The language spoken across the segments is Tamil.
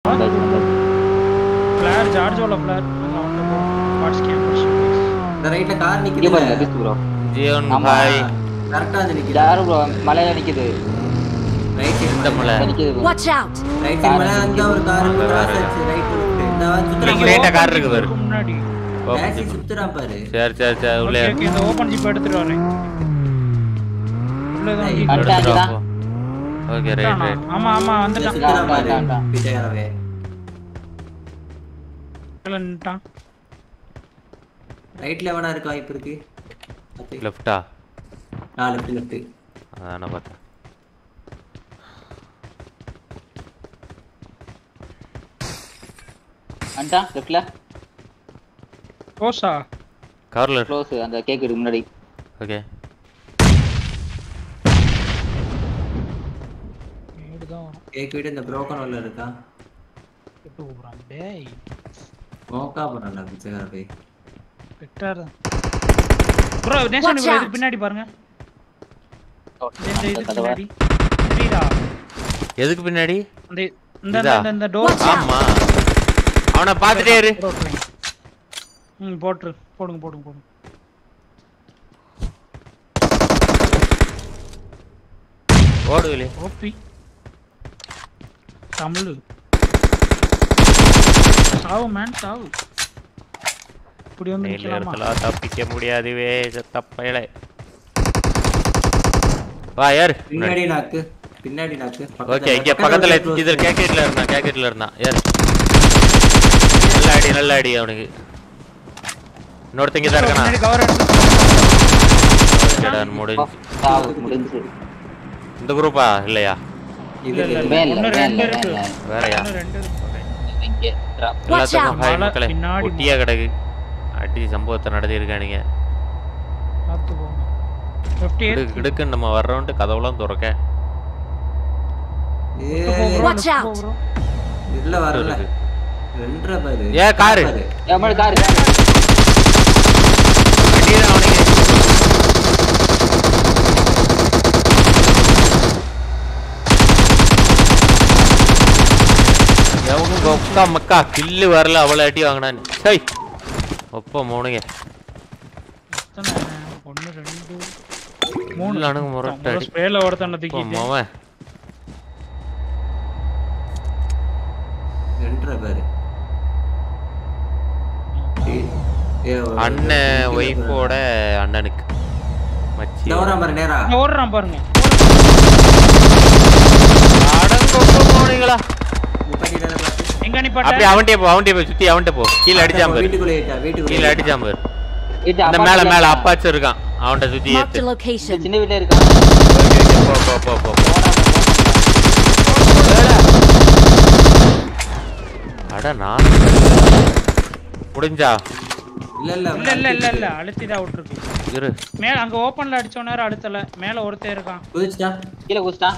வந்தாச்சு வந்தாச்சு ஃபிளேர் ஜார்ஜோல ஃபிளேர் வாட்ஸ் கேம்பஸ் இந்த ரைட்ல கார் இங்க நிக்குது பாருங்க பிஸ்ட் ப்ரோ ஜியோன் ஆமா. பாய் கரெக்டா வந்து நிக்குது யாரும் ப்ரோ மலையில நிக்குது ரைட் இந்த மலை இங்க நிக்குது bro. Watch out! Right side மேல அங்க ஒரு கார் அங்க கிராஸ் வேற. ஆச்சு ரைட் இந்த இங்க சுத்துறான் லேட்டா கார் இருக்கு பாரு முன்னாடி டாக்ஸி சுத்துறான் பாரு சரி சரி சரி உள்ளே ஓகே ஓகே இந்த ஓபன் ஜிப் எடுத்துட்டு வரேன் உள்ள தான் jeep அண்டா, எடுத்துட்டு வா அண்டா. போ. Okay right எடுத்துட்டானா? ரைட் ஆமா ஆமா வந்துட்டான் சுத்துறான் அண்டா, பாரு அண்டா. பிச்சைக்காரவே உள்ள நின்னுட்டான் ரைட்ல எவனா இருக்க வாய்ப்பு இருக்கு பாத்து. லெஃப்டா ஆ லெஃப்ட் லெஃப்ட் அதான் நான் பார்த்தேன் அண்டா லெஃப்ட்ல ரோசா கவர்ல க்ளோஸ் அந்த கேக்கு முன்னாடி ஓகே ஏடுதான் வரும் கேக் வீடு இந்த புரோக்கன் உள்ள இருக்கா எப்போ கூப்பிடுறான் டேய் மோக்கா பண்ணல பிச்சைக்காரவே பெட்டர் ப்ரோ நேஷன் Watch ப்ரோ out. இதுக்கு பின்னாடி பாருங்க இந்த இந்த அந்த இதுக்கு கதவை பின்னாடி தெரியுதா எதுக்கு பின்னாடி இந்த இந்த இதா? இந்த- இந்த டோர் Watch out. ஆமா அவனை பார்த்துட்டே இரு ம் போட்டுரு போடுங்க போடுங்க போடுங்க ஓடு வெளியே ஓபி தமிழ் சாவு மேன் சாவு இப்படி வந்து நெல் நிக்கலாமா இடத்துல தப்பிக்க முடியாதுவே செத்த பயலே வா யார் பின்னாடி நாக்கு பின்னாடி நாக்கு ஓகே இங்க பக்கத்துல இதுல கேக்கெட்ல இருந்தான் கேக்கெட்ல இருந்தான் யார் நல்ல அடி நல்ல அடி அவனுக்கு இன்னொருத்தங்க தான் இருக்கானா பின்னாடி கவர் எடுத்து ஓகேடா, முடிஞ்சு சாவு முடிஞ்சு இந்த குரூப்பா இல்லையா இல்ல இல்ல இல்ல மேல ஒன்னு மேல ரெண்டு இருக்கு மேல வேறயா ஒன்னு ரெண்டு இருக்கு இங்கே drop. Watch எல்லாத்துக்கும் out. ஹாய் மலை மக்களே பின்னாடி ஒட்டியா கிடக்கு அடி சம்பவத்தை நடத்தியிருக்கானுங்க பார்த்து போங்க லெஃப்ட் ஏறு கிடுக்கு கிடுக்குன்னு நம்ம வர்றோன்ட்டு கதவுலாம் திறக்க Watch out. இல்ல வரல இருக்கு. ரெண்டரை பாரு ஏ, காரு. பாரு. ஏன் முன்னாடி காரு அடிதான் அவனுங்க எவனும் கொக்கா மக்கா கில்லு வரல அவ்வளோ அடி வாங்கினான் சை ஒப்ப மூணுங்க எத்தனை ஒன்னு ரெண்டு மூணு மூணு அணுகு முரட்ட அடி ஸ்ப்ரேல ஒருத்தனை இப்போ தூக்கிட்டு மவன் ரெண்டரை பாரு ஏய், ஏய், ஒரு- அண்ணன் ஒய்ஃபோட அண்ணனுக்கு மச்சி இந்த ஓடுறான் பாரு நேரா இங்க ஓடுறான் பாருங்க அடங்கொப்ப போனீங்களா முப்பத்தி ஏழு பாத்து. எங்க அப்படி நிப்பாட்ட அவன்கிட்டே போ அவன்கிட்டே போ சுத்தி அவன்கிட்ட போ கீழே அடிச்சாம் பாரு வீட்டுக்குள்ளே ஏறிட்டா, வீட்டுக்குள்ளே கீழே ஏறிட்டா. அடிச்சாம் பாரு வீட்டு அந்த மேல apartment மேல ல அப்பாச்சும் இருக்கான் அவன்கிட்ட சுத்தி Marked ஏத்து a location. சின்ன வீட்ல இருக்கா ஓகே, ஓகே, போ போ போ போ போ. அட நான் முடிஞ்சா இல்ல இல்ல இல்ல இல்ல இல்ல இல்ல அழுத்தி தான் விட்டுருக்கு இரு மேல அங்க ஓபன்ல அடிச்ச நேரம் அழுத்தல மேல ஒருத்தன் இருக்கான் குதிச்சுட்டா கீழே குஸ்டா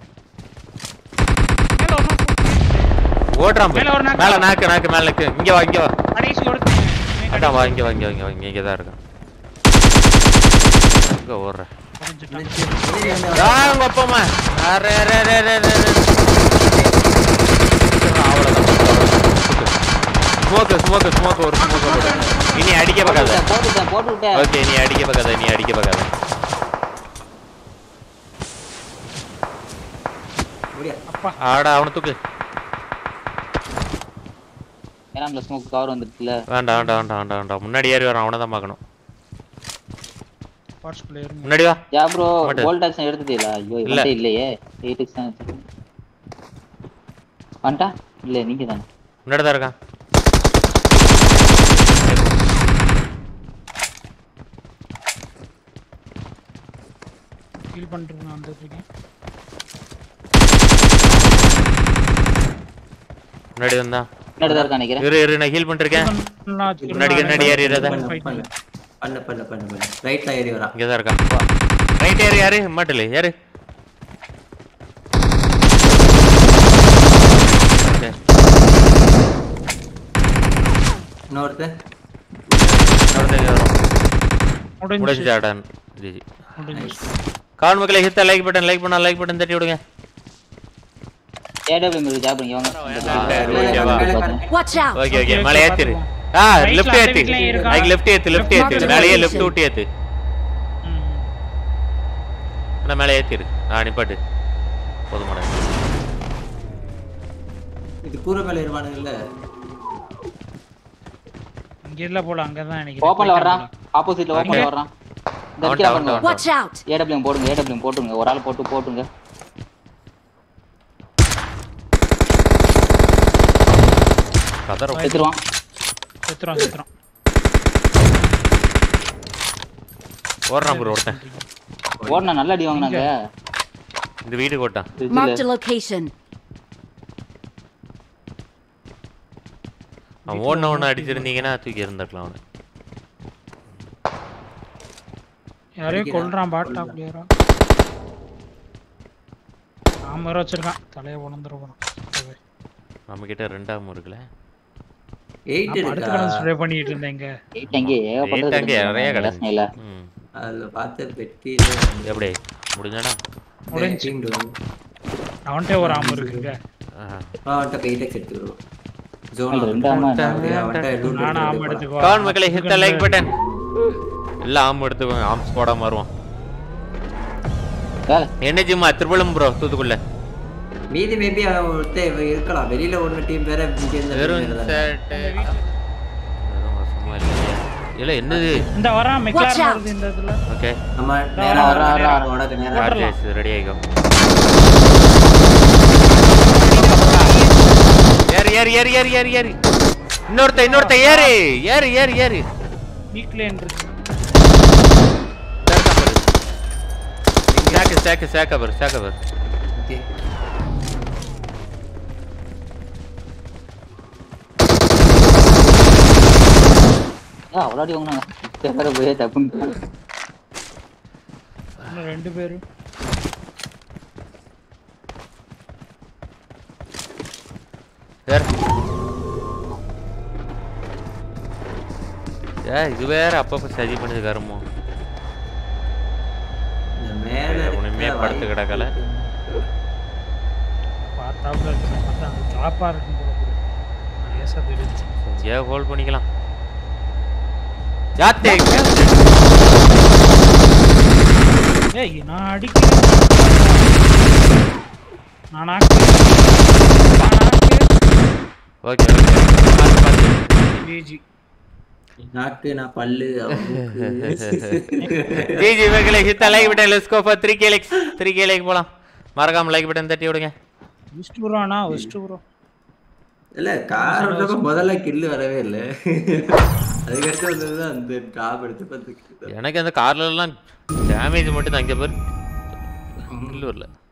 மேல ஒருத்தன் ஓடுறான் பாரு. மேல ஒரு நாக்கு. மேல நாக்கு நாக்கு மேல நாக்கு இங்க வா இங்க வா கடைசி ஒருத்தன் அதான் வா இங்க வா இங்க வா, இங்க வா இங்க இங்க தான் இருக்கான் இங்க ஓடுற உங்க அப்பமா அரே அரே அரே அரே அரே ஸ்மோக்கு ஸ்மோக்கு ஸ்மோக்கு ஒரு ஸ்மோக்கு போடு இனி அடிக்க பார்க்காத போட்டுட்டேன் போட்டு விட்டேன் ஓகே நீ அடிக்க பார்க்காத நீ அடிக்க பார்க்காத அப்பா ஆடா அவனை தூக்கு ஏன்னா நம்மள ஸ்மோக் கவர் வந்துருச்சுல வேண்டாம் வேண்டாம் வேண்டாம் வேண்டாம் வேண்டாம் முன்னாடி ஏறி வரான் அவனை தான் பார்க்கணும் வாட்ஸ் பிளேயர் முன்னாடி வா யா ப்ரோ மாட்டு. கோல்ட் ஆக்ஷன் எடுத்துட்டீங்களா ஐயோ இல்ல. இல்ல இல்லையே எயிட் எக்ஸ் தான் வச்சிருக்கேன். வந்துட்டா இல்ல நீங்க தானே முன்னாடி தான் இருக்கான் ஃபீல் பண்ணிட்டு நான் வந்துட்டு இருக்கேன் முன்னாடி வந்தான் முன்னாடி தான் இருக்கா நினைக்கிறேன் இரு இரு நான் ஹீல் பண்ணிருக்கேன் முன்னாடி முன்னாடி ஏறிடுறதா? பண்ணு பண்ணு பண்ணு பண்ணு பண்ணு பண்ணு ரைட்ல ஏறி வரான் இங்கே தான் இருக்கான் ரைட் ஏறு யாரு மாட்டல யாரு Okay. இன்னொருத்தன் இன்னொருத்தன் இங்க வரும். முடிஞ்சு முடிஞ்சாடான் ஜி முடிஞ்சு கால் மக்களை ஹித்த லைக் பட்டன் லைக் பண்ணா லைக் பட்டன் தட்டி விடுங்க ஏடபிள்யூ இருக்கு ஜாப் இங்க வாங்க ஓகேவா Watch out! Okay okay Okay, மேலே okay, ஏத்திரு பாத்துக்கலாம். ஆ Right ல லெஃப்ட் அந்த ஏத்து வீட்லயும் இருக்கா? அதுக்கு லெஃப்ட் ஏத்து லெஃப்ட் Left ஏத்து mark மேலேயே location. லெஃப்ட் விட்டு ஏத்து ம். ஆனா மேலே ஏத்திரு ஆ நிப்பாட்டு போதுமாடா இது கூரை மேல இருவானுங்கல்ல இங்க இல்ல போல அங்கதான் நினைக்கிறேன் ஓப்பன்ல வர்றான் ஆப்போசிட்ல ஓப்பன்ல வர்றான் இந்த அவன்ட்ட, நிக்கிறா அவன்ட்ட, பாருங்க Watch out! ஏடபிள்யூ போடுங்க ஏடபிள்யூ போட்டுங்க ஒரு ஆள் போட்டு போட்டுங்க கதற எடுத்துருவான் செத்துறான் செத்துறான் ஓடுறான் ப்ரோ ஒருத்தன் ஓடனா நல்ல அடி வாங்கினாங்க இந்த வீட்டுக்கு ஓட்டான் Marked a location. அவன் ஓடின ஒன்று அடிச்சிருந்தீங்கன்னா தூக்கி இருந்திருக்கலாம் அவனை யாரையும் கொல்றான் பாட்டா பிளேயரா ஆமா வேற வச்சிருக்கான் தலையை உணர்ந்துட போறான் நம்ம கிட்ட ரெண்டாம் இருக்குல்ல எயிட் அடுத்த இருக்கா கடன் ஸ்ப்ரே பண்ணிட்டு இருந்தேன் இங்க எயிட் அங்கே Eight அங்கே நிறைய ஏகப்பட்டது கிடக்கு. இல்ல ம் அதுல பார்த்து பெட்டி எப்படி முடிஞ்சாடா முடிஞ்சு அவன்கிட்ட ஒரு ஆம்பு இருக்குங்க ஆஹா. அவன்கிட்ட பெயிட்டெக்ஸ் எடுத்துக்கிறோம் ஜோன் ரெண்டு ஆமா நானும் ஆம்பு எடுத்துக்கோ கவுன் மக்களே ஹிட் த லைக் பட்டன் எல்லாம் ஆம் எடுத்துக்கோங்க ஆம்ஸ் போடாம வருவோம் வேலை என்ன ஜிம்மா திருப்பலம் ப்ரோ தூத்துக்குள்ள மீதி மேபி ஒருத்தன் இருக்கலாம் வெளியில ஒண்ணு டீம் வேற இங்க இருந்து வெறும் வேற தானே. சட்டை. வெறும் வசமா இல்லையா இல்ல என்னது இந்த வரான் Watch மெக்லாரன் out. வருது இந்த இதுல ஓகே நம்ம நேரா வரா, வரா வரா. உனக்கு நேரா போட்டுடலாம். சார்ஜஸ் ரெடி ஆகிக்கும் ஏறு ஏறு ஏறு ஏறு ஏறு ஏறு இன்னொருத்த இன்னொருத்த ஏறு ஏறு ஏறு ஏறு வீக்லேன் இருக்கு சேக்கு சேக்கு சேக்கபர் சேக்கபர் Okay. ஏன் அவ்வளோ அடி வாங்கினாங்க வேற போய் தப்புன்னு இன்னும் ரெண்டு பேரு வேற ஏ இது வேற அப்பப்ப சதி பண்ணது கருமோ இந்த மேல உண்மையே இருக்க படுத்து கிடக்கல பார்த்தாப்புல இருக்கு பார்த்தா அந்த டிராப்பா இருக்கும் போல இருக்கு. லேசா தெரியுது ஏ ஹோல்ட் பண்ணிக்கலாம் ஜாத்தே ஏய் நான் அடிக்கிறேன் நான் ஆக்கு நான் ஆக்கு ஓகே ஓகே பார்த்து பார்த்து ஜிஜி நாக்கு நான் பல்லு ஜி ஜி மக்களே ஹித்த like button let's go for 3 K likes 3 K like போலாம் மறக்காம லைக் பட்டன் தட்டி விடுங்க வெஸ்ட் ப்ரோனா வெஸ்ட் ப்ரோ இல்ல கார் ஓட்டப்ப முதல்ல கில்லு வரவே இல்ல அதுக்கடுத்து வந்ததுதான் அந்த டாப் எடுத்து பார்த்து எனக்கு அந்த கார்ல எல்லாம் டேமேஜ் மட்டும் தான் இங்க பாரு இல்ல